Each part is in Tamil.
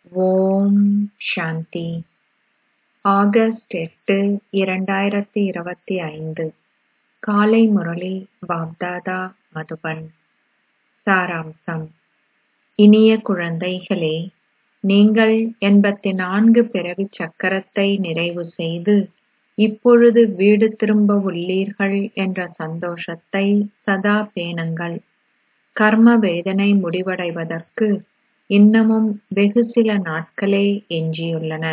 ஓம் சாந்தி ஆகஸ்ட் எட்டு இரண்டாயிரத்தி இருபத்தி ஐந்து காலை முரளி பாப்தாதா மதுபன் சாராம்சம் இனிய குழந்தைகளே நீங்கள் எண்பத்தி நான்கு பிறவிச் சக்கரத்தை நிறைவு செய்து இப்பொழுது வீடு திரும்ப உள்ளீர்கள் என்ற சந்தோஷத்தை சதா பேணுங்கள் கர்ம வேதனை முடிவடைவதற்கு இன்னமும் வெகு சில நாட்களே எஞ்சியுள்ளன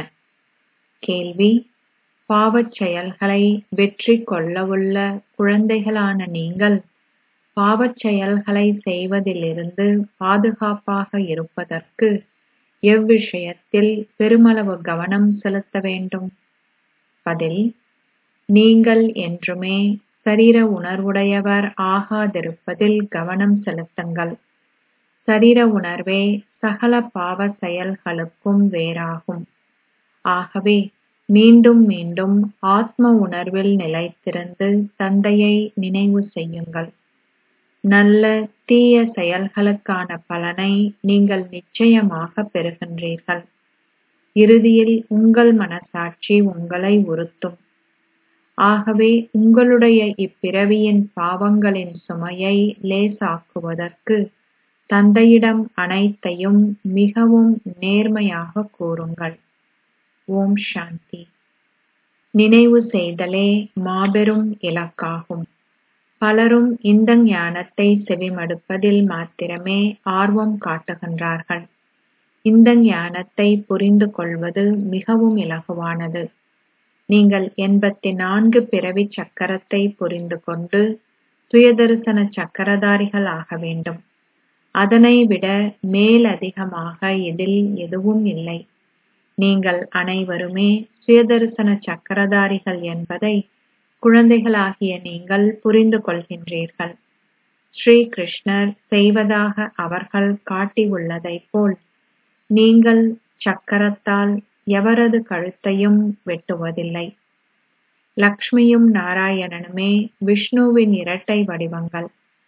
கேள்வி பாவச் செயல்களை வெற்றி கொள்ளவுள்ள குழந்தைகளான நீங்கள் பாவச் செயல்களை செய்வதிலிருந்து பாதுகாப்பாக இருப்பதற்கு எவ்விஷயத்தில் பெருமளவு கவனம் செலுத்த வேண்டும் பதில் நீங்கள் என்றுமே சரீர உணர்வுடையவர் ஆகாதிருப்பதில் கவனம் செலுத்துங்கள் சரீர உணர்வே சகல பாவ செயல்களுக்கும் வேராகும் ஆகவே மீண்டும் மீண்டும் ஆத்ம உணர்வில் நிலைத்திருந்து தந்தையை நினைவு செய்யுங்கள் நல்ல தீய செயல்களுக்கான பலனை நீங்கள் நிச்சயமாக பெறுகின்றீர்கள் இறுதியில் உங்கள் மனசாட்சி உங்களை உறுத்தும் ஆகவே உங்களுடைய இப்பிறவியின் பாவங்களின் சுமையை லேசாக்குவதற்கு தந்தையிடம் அனைத்தையும் மிகவும் நேர்மையாக கூறுங்கள் ஓம் சாந்தி நினைவு செய்தலே மாபெரும் இலக்காகும் பலரும் இந்த ஞானத்தை செவிமடுப்பதில் மாத்திரமே ஆர்வம் காட்டுகின்றார்கள் இந்த ஞானத்தை புரிந்து கொள்வது மிகவும் இலகுவானது நீங்கள் எண்பத்தி நான்கு பிறவிச் சக்கரத்தை புரிந்து கொண்டு சுயதரிசன சக்கரதாரிகள் ஆக வேண்டும் அதனை விட மேலதிகமாக இதில் எதுவும் இல்லை நீங்கள் அனைவருமே சுயதரிசன சக்கரதாரிகள் என்பதை குழந்தைகளாகிய நீங்கள் புரிந்து கொள்கின்றீர்கள் ஸ்ரீ கிருஷ்ணர் செய்வதாக அவர்கள் காட்டியுள்ளதைப் போல் நீங்கள் சக்கரத்தால் எவரது கழுத்தையும் வெட்டுவதில்லை லக்ஷ்மியும் நாராயணனுமே விஷ்ணுவின் இரட்டை வடிவங்கள்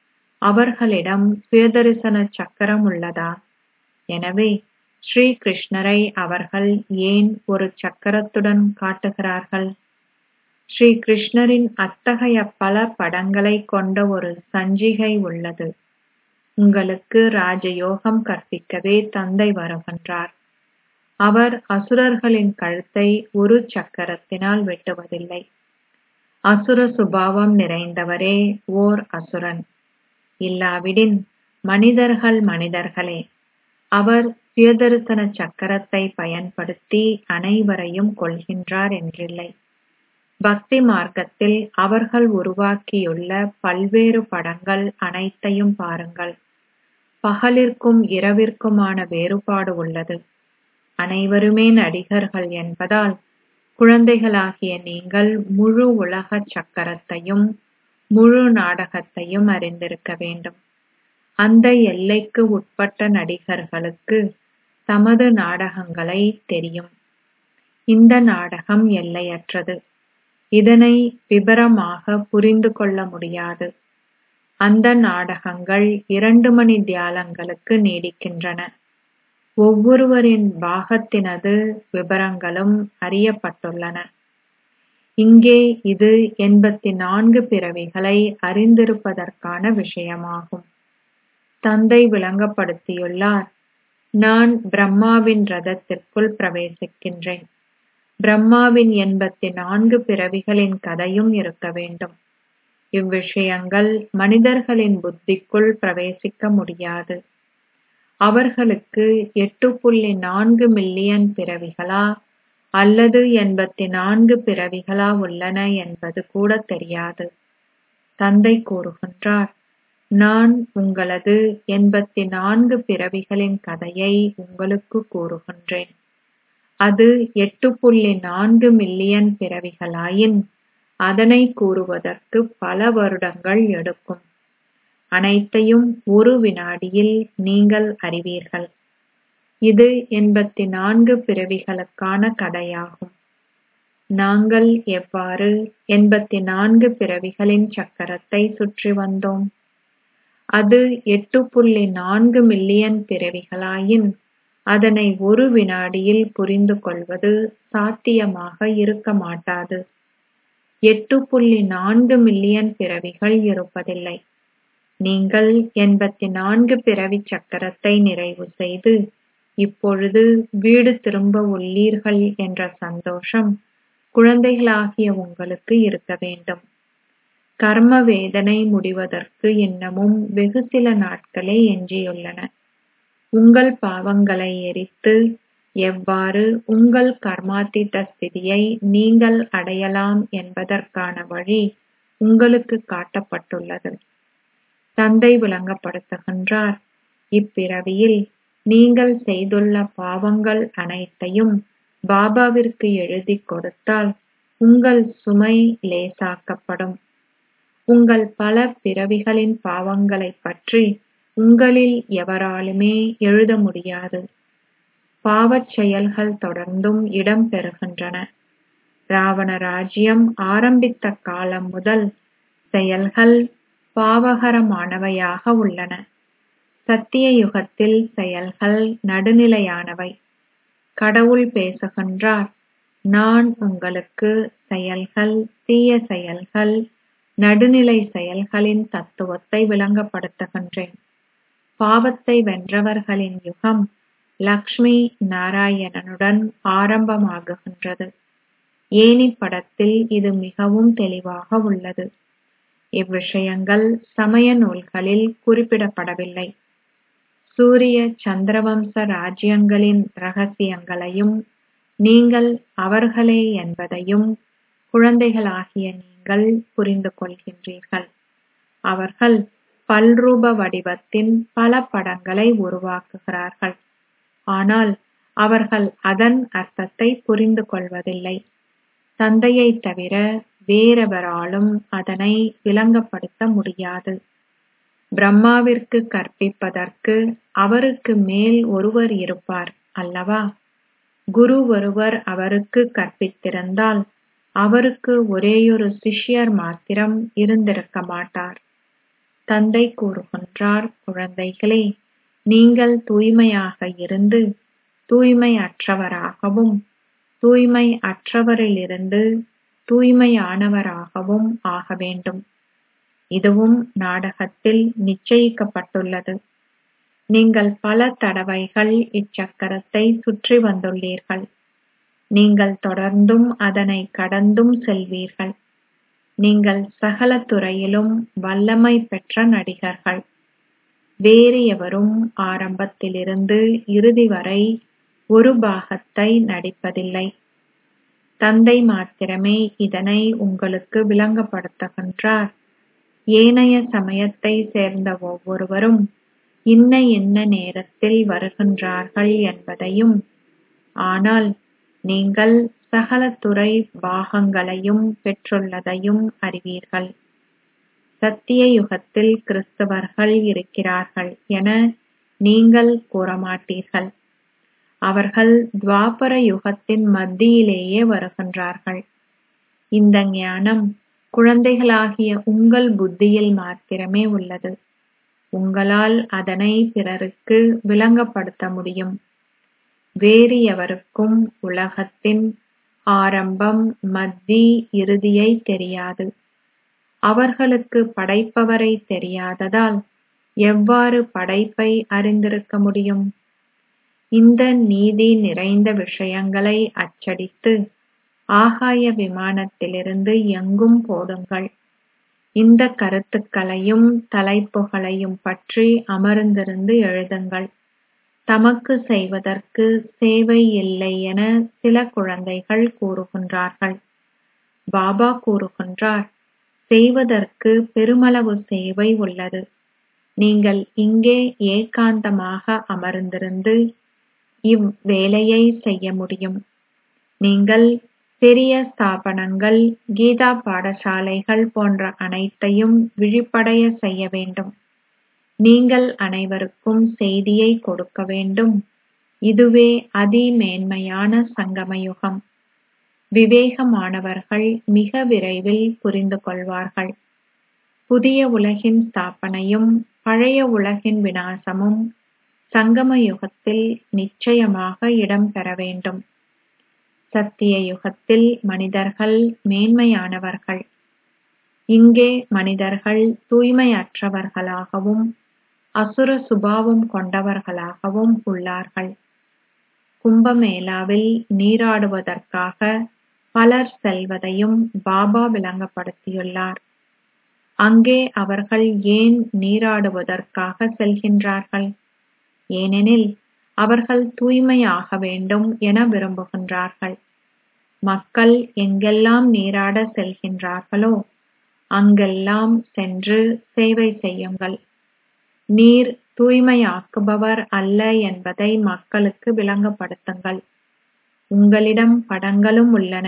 அவர்களிடம் சுயதரிசன சக்கரம் உள்ளதா எனவே ஸ்ரீ கிருஷ்ணரை அவர்கள் ஏன் ஒரு சக்கரத்துடன் காட்டுகிறார்கள் ஸ்ரீ கிருஷ்ணரின் அத்தகைய பல படங்களை கொண்ட ஒரு சஞ்சிகை உள்ளது உங்களுக்கு ராஜயோகம் கற்பிக்கவே தந்தை வருகின்றார் அவர் அசுரர்களின் கழுத்தை ஒரு சக்கரத்தினால் வெட்டுவதில்லை அசுர சுபாவம் நிறைந்தவரே ஓர் அசுரன் இல்லாவிடின் மனிதர்கள் மனிதர்களே அவர் சுயதரிசன சக்கரத்தை பயன்படுத்தி அனைவரையும் கொள்கின்றார் என்றில்லை பக்தி மார்க்கத்தில் அவர்கள் உருவாக்கியுள்ள பல்வேறு படங்கள் அனைத்தையும் பாருங்கள் பகலிற்கும் இரவிற்குமான வேறுபாடு உள்ளது அனைவருமே நடிகர்கள் என்பதால் குழந்தைகளாகிய நீங்கள் முழு உலக சக்கரத்தையும் முழு நாடகத்தையும் அறிந்திருக்க வேண்டும் அந்த எல்லைக்கு உட்பட்ட நடிகர்களுக்கு தமது நாடகங்களை தெரியும் இந்த நாடகம் எல்லையற்றது இதனை விபரமாக புரிந்து கொள்ள முடியாது அந்த நாடகங்கள் இரண்டு மணி தியாலங்களுக்கு நீடிக்கின்றன ஒவ்வொருவரின் பாகத்தினது விபரங்களும் அறியப்பட்டுள்ளன இங்கே இது எண்பத்தி நான்கு பிறவிகளை அறிந்திருப்பதற்கான விஷயமாகும் தந்தை விளங்கப்படுத்தியுள்ளார் நான் பிரம்மாவின் ரதத்திற்குள் பிரவேசிக்கின்றேன் பிரம்மாவின் எண்பத்தி நான்கு பிறவிகளின் கதையும் இருக்க வேண்டும் இவ்விஷயங்கள் மனிதர்களின் புத்திக்குள் பிரவேசிக்க முடியாது அவர்களுக்கு எட்டு புள்ளி நான்கு மில்லியன் பிறவிகளா அல்லது எண்பத்தி நான்கு பிறவிகளா உள்ளன என்பது கூட தெரியாது தந்தை கூறுகின்றார் நான் உங்களது எண்பத்தி நான்கு பிறவிகளின் கதையை உங்களுக்கு கூறுகின்றேன் அது எட்டு புள்ளி நான்கு மில்லியன் பிறவிகளாயின் அதனை கூறுவதற்கு பல வருடங்கள் எடுக்கும் அனைத்தையும் ஒரு வினாடியில் நீங்கள் அறிவீர்கள் இது எண்பத்தி நான்கு பிறவிகளுக்கான கதையாகும் நாங்கள் எவ்வாறு எண்பத்தி நான்கு பிறவிகளின் சக்கரத்தை சுற்றி வந்தோம் அது எட்டு புள்ளி நான்கு மில்லியன் பிறவிகளாயின் அதனை ஒரு வினாடியில் புரிந்து கொள்வது சாத்தியமாக இருக்க மாட்டாது எட்டு புள்ளி நான்கு மில்லியன் பிறவிகள் இருப்பதில்லை நீங்கள் எண்பத்தி நான்கு பிறவி சக்கரத்தை நிறைவு செய்து இப்பொழுது வீடு திரும்ப உள்ளீர்கள் என்ற சந்தோஷம் குழந்தைகளாகிய உங்களுக்கு இருக்க வேண்டும் கர்ம வேதனை முடிவதற்கு இன்னமும் வெகு சில நாட்களே எஞ்சியுள்ளன உங்கள் பாவங்களை எரித்து எவ்வாறு உங்கள் கர்மாத்தீத ஸ்திதியை நீங்கள் அடையலாம் என்பதற்கான வழி உங்களுக்கு காட்டப்பட்டுள்ளது தந்தை விளங்கப்படுத்துகின்றார் இப்பிறவியில் நீங்கள் செய்துள்ள பாவங்கள் அனைத்தையும் பாபாவிற்கு எழுதிக் கொடுத்தால் உங்கள் சுமை லேசாக்கப்படும் உங்கள் பல பிறவிகளின் பாவங்களைப் பற்றி உங்களில் எவராலுமே எழுத முடியாது பாவச் செயல்கள் தொடர்ந்தும் இடம் பெறுகின்றன ராவண ராஜ்யம் ஆரம்பித்த காலம் முதல் செயல்கள் பாவகரமானவையாக உள்ளன சத்திய யுகத்தில் செயல்கள் நடுநிலையானவை கடவுள் பேசுகின்றார் நான் உங்களுக்கு செயல்கள் தீய செயல்கள் நடுநிலை செயல்களின் தத்துவத்தை விளங்கப்படுத்துகின்றேன் பாவத்தை வென்றவர்களின் யுகம் லக்ஷ்மி நாராயணனுடன் ஆரம்பமாகுகின்றது ஏனி படத்தில் இது மிகவும் தெளிவாக உள்ளது இவ்விஷயங்கள் சமய நூல்களில் குறிப்பிடப்படவில்லை சூரிய சந்திரவம்ச ராஜ்யங்களின் ரகசியங்களையும் நீங்கள் அவர்களே என்பதையும் குழந்தைகளாகிய நீங்கள் புரிந்து கொள்கின்றீர்கள் அவர்கள் பல்ரூப வடிவத்தின் பல படங்களை உருவாக்குகிறார்கள் ஆனால் அவர்கள் அதன் அர்த்தத்தை புரிந்து கொள்வதில்லை தந்தையைத் தவிர வேறெவராலும் அதனை விளங்கப்படுத்த முடியாது பிரம்மாவிற்கு கற்பிப்பதற்கு அவருக்கு மேல் ஒருவர் இருப்பார் அல்லவா குரு ஒருவர் அவருக்கு கற்பித்திருந்தால் அவருக்கு ஒரேயொரு சிஷ்யர் மாத்திரம் இருந்திருக்க மாட்டார் தந்தை கூறுகின்றார் குழந்தைகளே நீங்கள் தூய்மையாக இருந்து தூய்மை அற்றவராகவும் தூய்மை அற்றவரிலிருந்து தூய்மையானவராகவும் ஆக வேண்டும் இதுவும் நாடகத்தில் நிச்சயிக்கப்பட்டுள்ளது நீங்கள் பல தடவைகள் இச்சக்கரத்தை சுற்றி வந்துள்ளீர்கள் நீங்கள் தொடர்ந்தும் அதனை கடந்தும் செல்வீர்கள் நீங்கள் சகல துறையிலும் வல்லமை பெற்ற நடிகர்கள் வேறு எவரும் ஆரம்பத்திலிருந்து இறுதி வரை ஒரு பாகத்தை நடிப்பதில்லை தந்தை மாத்திரமே இதனை உங்களுக்கு விளங்கப்படுத்துகின்றார் ஏனைய சமயத்தை சேர்ந்த ஒவ்வொருவரும் இன்ன இன்ன நேரத்தில் வருகின்றார்கள் என்பதையும் ஆனால் நீங்கள் சகல துறை பாகங்களையும் பெற்றுள்ளதையும் அறிவீர்கள் சத்திய யுகத்தில் கிறிஸ்தவர்கள் இருக்கிறார்கள் என நீங்கள் கூறமாட்டீர்கள் அவர்கள் துவாபர யுகத்தின் மத்தியிலேயே வருகின்றார்கள் இந்த ஞானம் குழந்தைகளாகிய உங்கள் புத்தியில் மாத்திரமே உள்ளது உங்களால் அதனை பிறருக்கு விளங்கப்படுத்த முடியும் வேறு எவருக்கும் உலகத்தின் ஆரம்பம் மத்தி இறுதியை தெரியாது அவர்களுக்கு படைப்பவரை தெரியாததால் எவ்வாறு படைப்பை அறிந்திருக்க முடியும் இந்த நீதி நிறைந்த விஷயங்களை அச்சடித்து ஆகாய விமானத்திலிருந்து எங்கும் போடுங்கள் இந்த கருத்துக்களையும் தலைப்புகளையும் பற்றி அமர்ந்திருந்து எழுதுங்கள் தமக்கு செய்வதற்கு சேவை இல்லை என சில குழந்தைகள் கூறுகின்றார்கள் பாபா கூறுகின்றார் செய்வதற்கு பெருமளவு சேவை உள்ளது நீங்கள் இங்கே ஏகாந்தமாக அமர்ந்திருந்து இவ்வேலையை செய்ய முடியும் நீங்கள் பெரிய ஸ்தாபனங்கள் கீதா பாடசாலைகள் போன்ற அனைத்தையும் விழிப்படைய செய்ய வேண்டும் நீங்கள் அனைவருக்கும் செய்தியை கொடுக்க வேண்டும் இதுவே அதிமேன்மையான சங்கமயுகம் விவேகமானவர்கள் மிக விரைவில் புரிந்து கொள்வார்கள் புதிய உலகின் ஸ்தாபனையும் பழைய உலகின் விநாசமும் சங்கம யுகத்தில் நிச்சயமாக இடம் பெற வேண்டும் சத்திய யுகத்தில் மனிதர்கள் மேன்மையானவர்கள் இங்கே மனிதர்கள் தூய்மையற்றவர்களாகவும் அசுர சுபாவம் கொண்டவர்களாகவும் உள்ளார்கள் கும்பமேளாவில் நீராடுவதற்காக பலர் செல்வதையும் பாபா விளங்கப்படுத்தியுள்ளார் அங்கே அவர்கள் ஏன் நீராடுவதற்காக செல்கின்றார்கள் ஏனெனில் அவர்கள் தூய்மையாக வேண்டும் என விரும்புகின்றார்கள் மக்கள் எங்கெல்லாம் நீராட செல்கின்றார்களோ அங்கெல்லாம் சென்று சேவை செய்யுங்கள் நீர் தூய்மையாக்குபவர் அல்ல என்பதை மக்களுக்கு விளங்கப்படுத்துங்கள் உங்களிடம் படங்களும் உள்ளன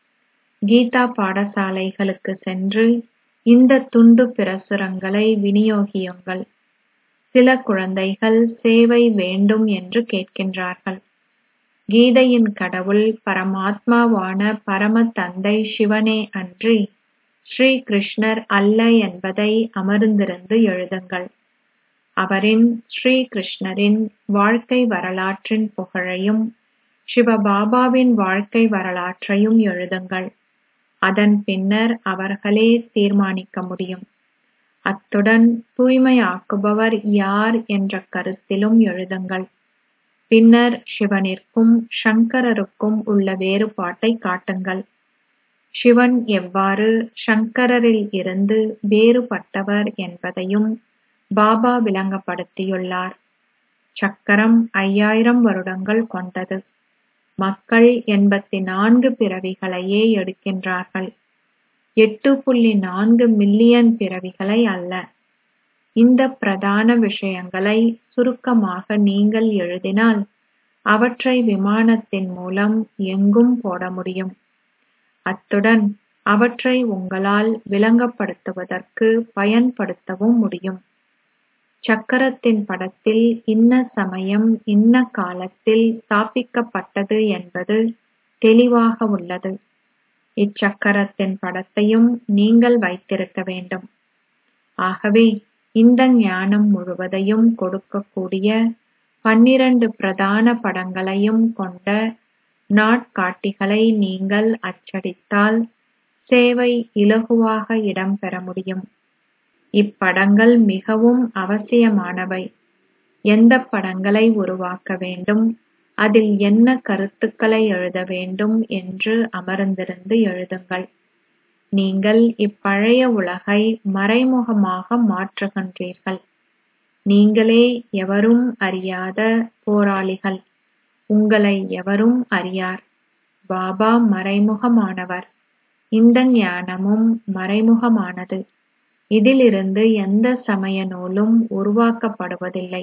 கீதா பாடசாலைகளுக்கு சென்று இந்த துண்டு பிரசுரங்களை விநியோகியுங்கள் சில குழந்தைகள் சேவை வேண்டும் என்று கேட்கின்றார்கள் கீதையின் கடவுள் பரமாத்மாவான பரம தந்தை சிவனே அன்றி ஸ்ரீ கிருஷ்ணர் அல்ல என்பதை அமர்ந்திருந்து எழுதுங்கள் அவரின் ஸ்ரீ கிருஷ்ணரின் வாழ்க்கை வரலாற்றின் புகழையும் சிவபாபாவின் வாழ்க்கை வரலாற்றையும் எழுதுங்கள் அதன் பின்னர் அவர்களே தீர்மானிக்க முடியும் அத்துடன் தூய்மையாக்குபவர் யார் என்ற கருத்திலும் எழுதுங்கள் பின்னர் சிவனிற்கும் சங்கரருக்கும் உள்ள வேறுபாட்டை காட்டுங்கள் சிவன் எவ்வாறு சங்கரரில் இருந்து வேறுபட்டவர் என்பதையும் பாபா விளங்கப்படுத்தியுள்ளார் சக்கரம் ஐயாயிரம் வருடங்கள் கொண்டது மக்கள் எண்பத்தி நான்கு பிறவிகளையே எடுக்கின்றார்கள் எட்டு புள்ளி நான்கு மில்லியன் பிறவிகளை அல்ல இந்த பிரதான விஷயங்களை சுருக்கமாக நீங்கள் எழுதினால் அவற்றை விமானத்தின் மூலம் எங்கும் போட முடியும் அத்துடன் அவற்றை உங்களால் விளங்கப்படுத்துவதற்கு பயன்படுத்தவும் முடியும் சக்கரத்தின் படத்தில் இன்ன சமயம் இன்ன காலத்தில் ஸ்தாபிக்கப்பட்டது என்பது தெளிவாக உள்ளது இச்சக்கரத்தின் படத்தையும் நீங்கள் வைத்திருக்க வேண்டும் ஆகவே இந்த ஞானம் முழுவதையும் கொடுக்கக்கூடிய பன்னிரண்டு பிரதான படங்களையும் கொண்ட நாட்காட்டிகளை நீங்கள் அச்சடித்தால் சேவை இலகுவாக இடம்பெற முடியும் இப்படங்கள் மிகவும் அவசியமானவை எந்த படங்களை உருவாக்க வேண்டும் அதில் என்ன கருத்துக்களை எழுத வேண்டும் என்று அமர்ந்திருந்து எழுதுங்கள் நீங்கள் இப்பழைய உலகை மறைமுகமாக மாற்றுகின்றீர்கள் நீங்களே எவரும் அறியாத போராளிகள் உங்களை எவரும் அறியார் பாபா மறைமுகமானவர் இந்த ஞானமும் மறைமுகமானது இதிலிருந்து எந்த சமய நூலும் உருவாக்கப்படுவதில்லை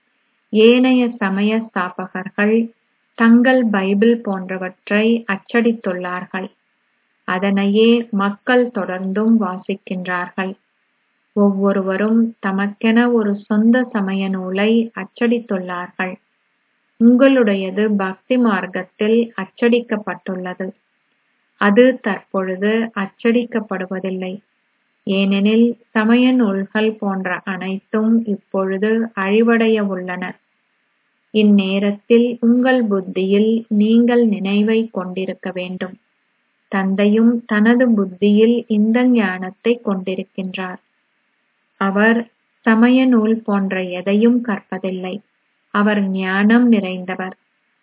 ஏனைய சமய ஸ்தாபகர்கள் தங்கள் பைபிள் போன்றவற்றை அச்சடித்துள்ளார்கள் அதனையே மக்கள் தொடர்ந்தும் வாசிக்கின்றார்கள் ஒவ்வொருவரும் தமக்கென ஒரு சொந்த சமய நூலை அச்சடித்துள்ளார்கள் உங்களுடையது பக்தி மார்க்கத்தில் அச்சடிக்கப்பட்டுள்ளது அது தற்பொழுது அச்சடிக்கப்படுவதில்லை ஏனெனில் சமய நூல்கள் போன்ற அனைத்தும் இப்பொழுது அழிவடைய உள்ளன இந்நேரத்தில் உங்கள் புத்தியில் நீங்கள் நினைவை கொண்டிருக்க வேண்டும் தந்தையும் தனது புத்தியில் இந்த ஞானத்தை கொண்டிருக்கின்றார் அவர் சமய நூல் போன்ற எதையும் கற்பதில்லை அவர் ஞானம் நிறைந்தவர்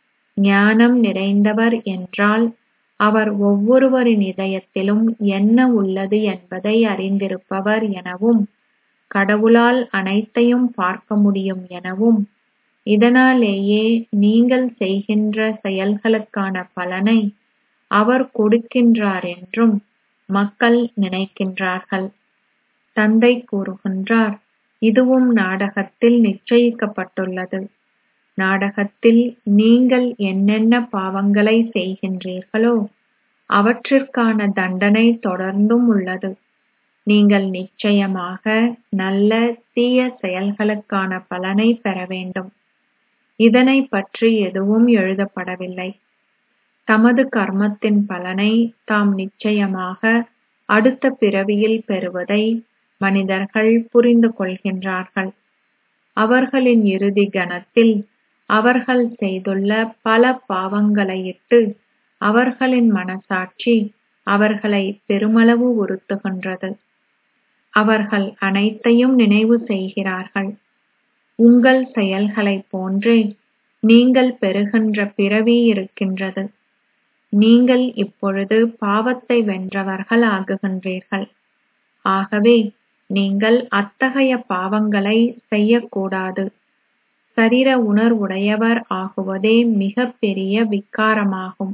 ஞானம் நிறைந்தவர் என்றால் அவர் ஒவ்வொருவரின் இதயத்திலும் என்ன உள்ளது என்பதை அறிந்திருப்பவர் எனவும் கடவுளால் அனைத்தையும் பார்க்க முடியும் எனவும் இதனாலேயே நீங்கள் செய்கின்ற செயல்களுக்கான பலனை அவர் கொடுக்கின்றார் என்றும் மக்கள் நினைக்கின்றார்கள் தந்தை கூறுகின்றார் இதுவும் நாடகத்தில் நிச்சயிக்கப்பட்டுள்ளது நாடகத்தில் நீங்கள் என்னென்ன பாவங்களை செய்கின்றீர்களோ அவற்றிற்கான தண்டனை தொடர்ந்தும் உள்ளது நீங்கள் நிச்சயமாக நல்ல தீய செயல்களுக்கான பலனை பெற வேண்டும் இதனை பற்றி எதுவும் எழுதப்படவில்லை தமது கர்மத்தின் பலனை தாம் நிச்சயமாக அடுத்த பிறவியில் பெறுவதை மனிதர்கள் புரிந்து கொள்கின்றார்கள் அவர்களின் இறுதி கணத்தில் அவர்கள் செய்துள்ள பல பாவங்களையிட்டு அவர்களின் மனசாட்சி அவர்களை பெருமளவு உறுத்துகின்றது அவர்கள் அனைத்தையும் நினைவு செய்கிறார்கள் உங்கள் செயல்களைப் போன்றே நீங்கள் பெறுகின்ற பிறவி இருக்கின்றது நீங்கள் இப்பொழுது பாவத்தை வென்றவர்கள் ஆகுகின்றீர்கள் ஆகவே நீங்கள் அத்தகைய பாவங்களை செய்யக்கூடாது சரீர உணர்வுடையவர் ஆகுவதே மிகப் பெரிய விக்காரமாகும்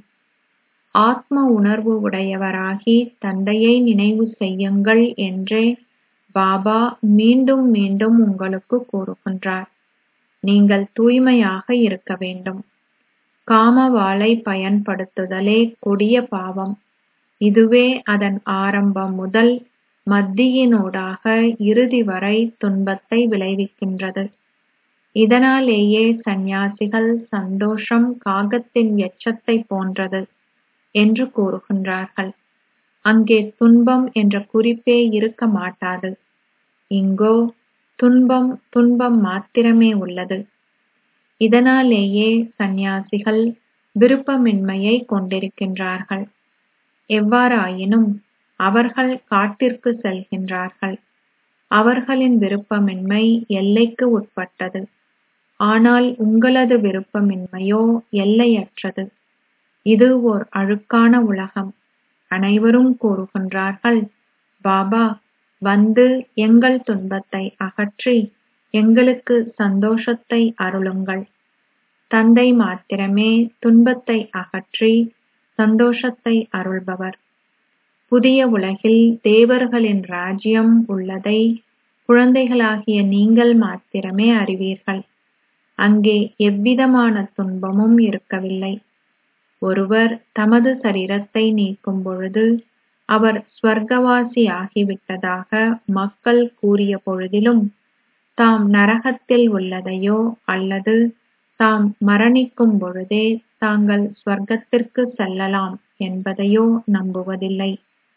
ஆத்ம உணர்வு உடையவராகி தந்தையை நினைவு செய்யுங்கள் என்றே பாபா மீண்டும் மீண்டும் உங்களுக்கு கூறுகின்றார் நீங்கள் தூய்மையாக இருக்க வேண்டும் காமவாளை பயன்படுத்துதலே கொடிய பாவம் இதுவே அதன் ஆரம்பம் முதல் மத்தியினூடாக இறுதி வரை துன்பத்தை விளைவிக்கின்றது இதனாலேயே சந்நியாசிகள் சந்தோஷம் காகத்தின் எச்சத்தை போன்றது என்று கூறுகின்றார்கள் அங்கே துன்பம் என்ற குறிப்பே இருக்க மாட்டாது இங்கோ துன்பம் துன்பம் மாத்திரமே உள்ளது இதனாலேயே சந்நியாசிகள் விருப்பமின்மையை கொண்டிருக்கின்றார்கள் எவ்வாறாயினும் அவர்கள் காட்டிற்கு செல்கின்றார்கள் அவர்களின் விருப்பமின்மை எல்லைக்கு உட்பட்டது ஆனால் உங்களது விருப்பமின்மையோ எல்லையற்றது இது ஓர் அழுக்கான உலகம் அனைவரும் கூறுகின்றார்கள் பாபா வந்து எங்கள் துன்பத்தை அகற்றி எங்களுக்கு சந்தோஷத்தை அருளுங்கள் தந்தை மாத்திரமே துன்பத்தை அகற்றி சந்தோஷத்தை அருள்பவர் புதிய உலகில் தேவர்களின் ராஜ்யம் உள்ளதை குழந்தைகளாகிய நீங்கள் மாத்திரமே அறிவீர்கள் அங்கே எவ்விதமான துன்பமும் இருக்கவில்லை ஒருவர் தமது சரீரத்தை நீக்கும் பொழுது அவர் ஸ்வர்க்கவாசி ஆகிவிட்டதாக மக்கள் கூறிய பொழுதிலும் தாம் நரகத்தில் உள்ளதையோ அல்லது தாம் மரணிக்கும் பொழுதே தாங்கள் ஸ்வர்க்கத்திற்கு செல்லலாம் என்பதையோ நம்புவதில்லை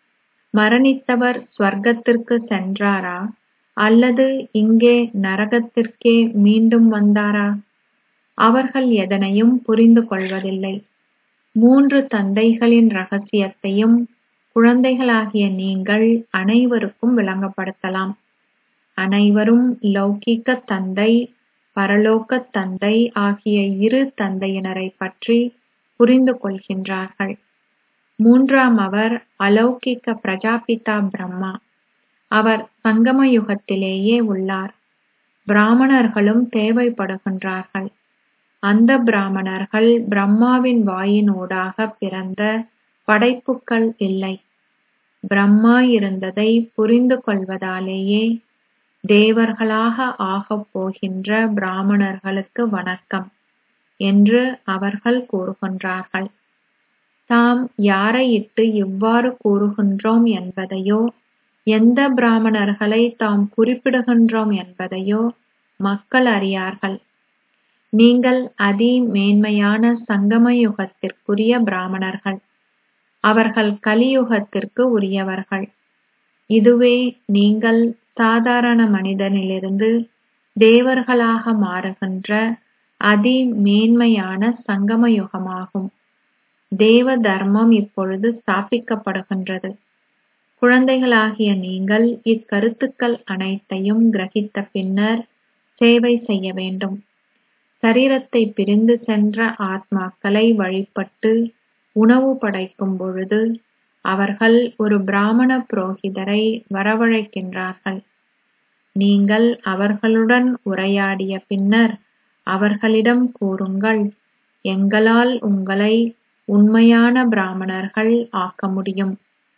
மரணித்தவர் ஸ்வர்க்கத்திற்கு சென்றாரா அல்லது இங்கே நரகத்திற்கே மீண்டும் வந்தாரா அவர்கள் எதனையும் புரிந்து கொள்வதில்லை மூன்று தந்தைகளின் ரகசியத்தையும் குழந்தைகளாகிய நீங்கள் அனைவருக்கும் விளங்கப்படுத்தலாம் அனைவரும் லௌகிக்க தந்தை பரலோக தந்தை ஆகிய இரு தந்தையினரை பற்றி புரிந்து கொள்கின்றார்கள் மூன்றாம் அவர் அலௌகிக்க பிரஜாபிதா பிரம்மா அவர் சங்கம யுகத்திலேயே உள்ளார் பிராமணர்களும் தேவைப்படுகின்றார்கள் அந்த பிராமணர்கள் பிரம்மாவின் வாயினூடாக பிறந்த படைப்புக்கள் இல்லை பிரம்மா இருந்ததை புரிந்து கொள்வதாலேயே தேவர்களாக ஆகப் போகின்ற பிராமணர்களுக்கு வணக்கம் என்று அவர்கள் கூறுகின்றார்கள் தாம் யாரையிட்டு இவ்வாறு கூறுகின்றோம் என்பதையோ எந்த பிராமணர்களை தாம் குறிப்பிடுகின்றோம் என்பதையோ மக்கள் அறியார்கள் நீங்கள் அதி மேன்மையான சங்கம யுகத்திற்குரிய பிராமணர்கள் அவர்கள் கலியுகத்திற்கு உரியவர்கள் இதுவே நீங்கள் சாதாரண மனிதனிலிருந்து தேவர்களாக மாறுகின்ற அதி மேன்மையான சங்கம யுகமாகும் தேவ தர்மம் இப்பொழுது ஸ்தாபிக்கப்படுகின்றது குழந்தைகளாகிய நீங்கள் இக்கருத்துக்கள் அனைத்தையும் கிரகித்த பின்னர் சேவை செய்ய வேண்டும் சரீரத்தை பிரிந்து சென்ற ஆத்மாக்களை வழிபட்டு உணவு படைக்கும் பொழுது அவர்கள் ஒரு பிராமண புரோகிதரை வரவழைக்கின்றார்கள் நீங்கள் அவர்களுடன் உரையாடிய பின்னர் அவர்களிடம் கூறுங்கள் எங்களால் உங்களை உண்மையான பிராமணர்கள் ஆக்க முடியும்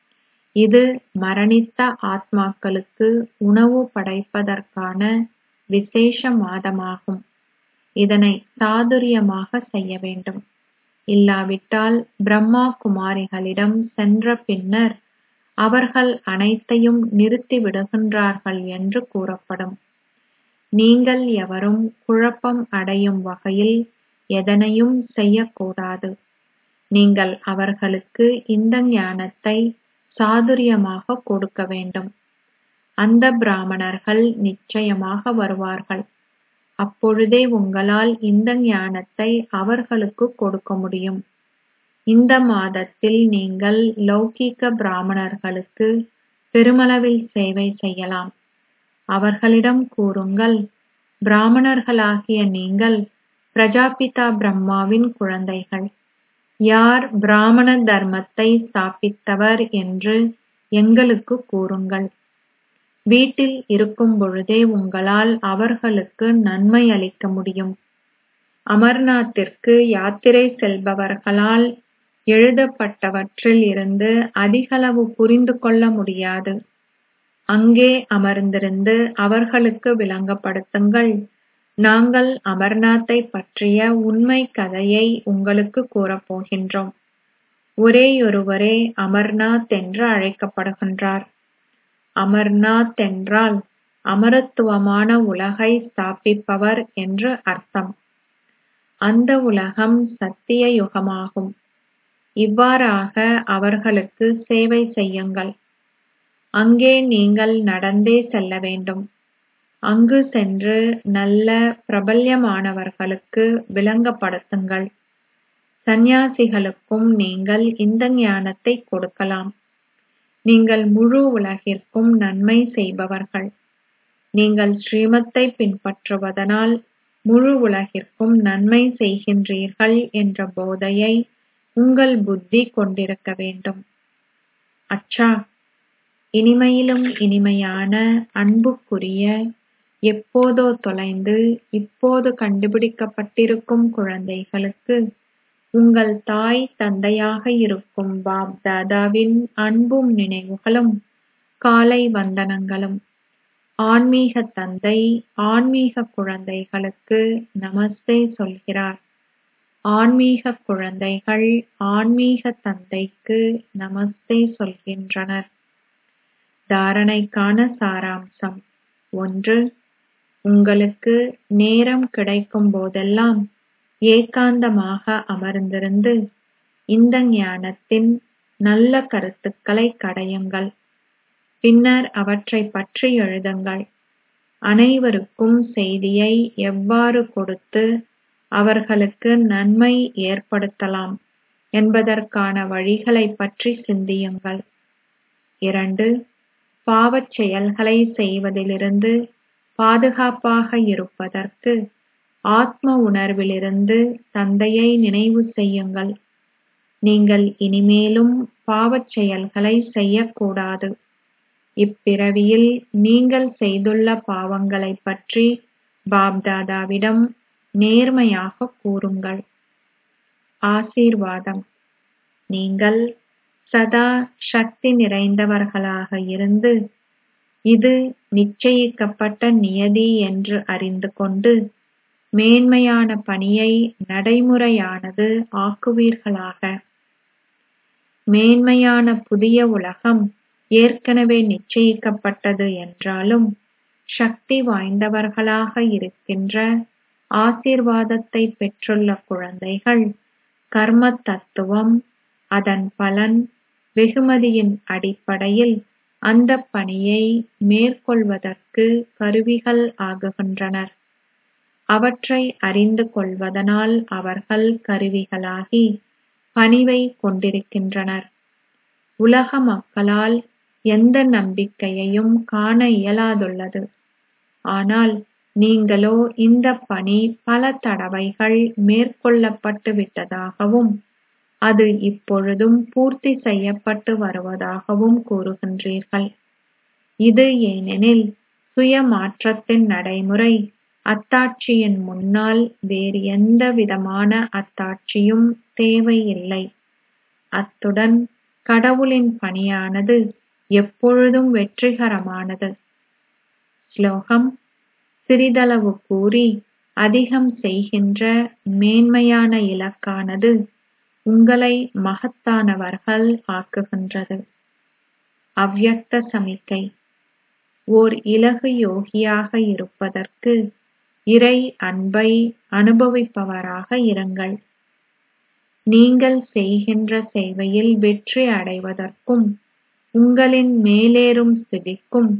இது மரணித்த ஆத்மாக்களுக்கு உணவு படைப்பதற்கான விசேஷ மாதமாகும் இதனை சாதுரியமாக செய்ய வேண்டும் இல்லாவிட்டால் பிரம்மா குமாரிகளிடம் சென்ற பின்னர் அவர்கள் அனைத்தையும் நிறுத்தி விடுகின்றார்கள் என்று கூறப்படும் நீங்கள் எவரும் குழப்பம் அடையும் வகையில் எதனையும் செய்யக்கூடாது நீங்கள் அவர்களுக்கு இந்த ஞானத்தை சாதுரியமாக கொடுக்க வேண்டும் அந்த பிராமணர்கள் நிச்சயமாக வருவார்கள் அப்பொழுதே உங்களால் இந்த ஞானத்தை அவர்களுக்கு கொடுக்க முடியும் இந்த மாதத்தில் நீங்கள் லௌகீக பிராமணர்களுக்கு பெருமளவில் சேவை செய்யலாம் அவர்களிடம் கூறுங்கள் பிராமணர்களாகிய நீங்கள் பிரஜாபிதா பிரம்மாவின் குழந்தைகள் யார் பிராமண தர்மத்தை ஸ்தாபித்தவர் என்று எங்களுக்கு கூறுங்கள் வீட்டில் இருக்கும் பொழுதே உங்களால் அவர்களுக்கு நன்மை அளிக்க முடியும் அமர்நாத்திற்கு யாத்திரை செல்பவர்களால் எழுதப்பட்டவற்றில் இருந்து அதிகளவு புரிந்து கொள்ள முடியாது அங்கே அமர்ந்திருந்து அவர்களுக்கு விளங்கப்படுத்துங்கள் நாங்கள் அமர்நாத்தை பற்றிய உண்மை கதையை உங்களுக்கு கூறப்போகின்றோம் ஒரேயொருவரே அமர்நாத் என்று அழைக்கப்படுகின்றார் அமர்நாத் என்றால் அமரத்துவமான உலகை ஸ்தாபிப்பவர் என்று அர்த்தம் அந்த உலகம் சத்திய யுகமாகும் இவ்வாறாக அவர்களுக்கு சேவை செய்யுங்கள் அங்கே நீங்கள் நடந்தே செல்ல வேண்டும் அங்கு சென்று நல்ல பிரபல்யமானவர்களுக்கு விளங்கப்படுத்துங்கள் சந்நியாசிகளுக்கும் நீங்கள் இந்த ஞானத்தை கொடுக்கலாம் நீங்கள் முழு உலகிற்கும் நன்மை செய்பவர்கள் நீங்கள் ஸ்ரீமத்தை பின்பற்றுவதனால் முழு உலகிற்கும் நன்மை செய்கின்றீர்கள் என்ற போதையை உங்கள் புத்தி கொண்டிருக்க வேண்டும் அச்சா இனிமையிலும் இனிமையான அன்புக்குரிய எப்போதோ தொலைந்து இப்போது கண்டுபிடிக்கப்பட்டிருக்கும் குழந்தைகளுக்கு உங்கள் தாய் தந்தையாக இருக்கும் பாப் தாதாவின் அன்பும் நினைவுகளும் காலை வந்தனங்களும் ஆன்மீக தந்தை ஆன்மீக குழந்தைகளுக்கு நமஸ்தே சொல்கிறார் ஆன்மீக குழந்தைகள் ஆன்மீக தந்தைக்கு நமஸ்தே சொல்கின்றனர் தாரணைக்கான சாராம்சம் ஒன்று உங்களுக்கு நேரம் கிடைக்கும் போதெல்லாம் ஏகாந்தமாக அமர்ந்திருந்து இந்த ஞானத்தின் நல்ல கருத்துக்களை கடையுங்கள் பின்னர் அவற்றைப் பற்றி எழுதுங்கள் அனைவருக்கும் செய்தியை எவ்வாறு கொடுத்து அவர்களுக்கு நன்மை ஏற்படுத்தலாம் என்பதற்கான வழிகளைப் பற்றி சிந்தியுங்கள் இரண்டு பாவச் செயல்களை செய்வதிலிருந்து பாதுகாப்பாக இருப்பதற்கு ஆத்ம உணர்விலிருந்து தந்தையை நினைவு செய்யுங்கள் நீங்கள் இனிமேலும் பாவச் செயல்களை செய்யக்கூடாது இப்பிறவியில் நீங்கள் செய்துள்ள பாவங்களைப் பற்றி பாப்தாதாவிடம் நேர்மையாக கூறுங்கள் ஆசீர்வாதம் நீங்கள் சதா சக்தி நிறைந்தவர்களாக இருந்து இது நிச்சயிக்கப்பட்ட நியதி என்று அறிந்து கொண்டு மேன்மையான பணியை நடைமுறையானது ஆக்குவீர்களாக மேன்மையான புதிய உலகம் ஏற்கனவே நிச்சயிக்கப்பட்டது என்றாலும் சக்தி வாய்ந்தவர்களாக இருக்கின்ற ஆசீர்வாதத்தை பெற்றுள்ள குழந்தைகள் கர்ம தத்துவம் அதன் பலன் வெகுமதியின் அடிப்படையில் அந்த பணியை மேற்கொள்வதற்கு கருவிகள் ஆகுகின்றனர் அவற்றை அறிந்து கொள்வதனால் அவர்கள் கருவிகளாகி பணிவை கொண்டிருக்கின்றனர் உலக மக்களால் எந்த நம்பிக்கையையும் காண இயலாதுள்ளது ஆனால் நீங்களோ இந்த பணி பல தடவைகள் மேற்கொள்ளப்பட்டு விட்டதாகவும் அது இப்பொழுதும் பூர்த்தி செய்யப்பட்டு வருவதாகவும் கூறுகின்றீர்கள் இது ஏனெனில் சுய மாற்றத்தின் நடைமுறை அத்தாட்சியின் முன்னால் வேறு எந்த விதமான அத்தாட்சியும் தேவையில்லை அத்துடன் கடவுளின் பணியானது எப்பொழுதும் வெற்றிகரமானது ஸ்லோகம் சிறிதளவு கூறி அதிகம் செய்கின்ற மேன்மையான இலக்கானது உங்களை மகத்தானவர்கள் ஆக்குகின்றது அவ்யக்த சமிக்கை ஓர் இலகு யோகியாக இருப்பதற்கு இறை அன்பை அனுபவிப்பவராக இருங்கள் நீங்கள் செய்கின்ற சேவையில் வெற்றி அடைவதற்கும் உங்களின் மேலேறும் ஸ்திதிக்கும்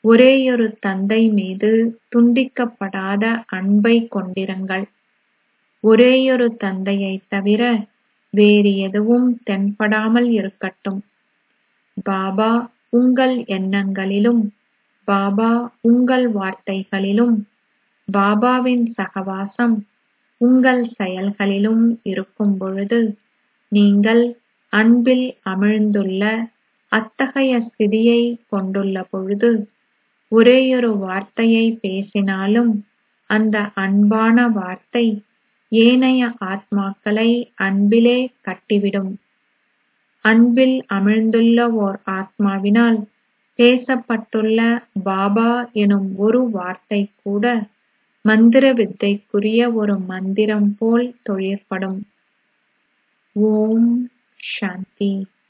ஒரேயொரு தந்தை மீது துண்டிக்கப்படாத அன்பை கொண்டிருங்கள் ஒரேயொரு தந்தையைத் தவிர வேறு எதுவும் தென்படாமல் இருக்கட்டும் பாபா உங்கள் எண்ணங்களிலும் பாபா உங்கள் வார்த்தைகளிலும் பாபாவின் சகவாசம் உங்கள் செயல்களிலும் இருக்கும் பொழுது நீங்கள் அன்பில் அமிழ்ந்துள்ள அத்தகைய ஸ்திதியை கொண்டுள்ள பொழுது ஒரேயொரு வார்த்தையை பேசினாலும் அந்த அன்பான வார்த்தை ஏனைய ஆத்மாக்களை அன்பிலே கட்டிவிடும் அன்பில் அமிழ்ந்துள்ள ஓர் ஆத்மாவினால் பேசப்பட்டுள்ள பாபா எனும் ஒரு வார்த்தை கூட மந்திர வித்தைக்குரிய ஒரு மந்திரம் போல் தொழிற்படும் ஓம் சாந்தி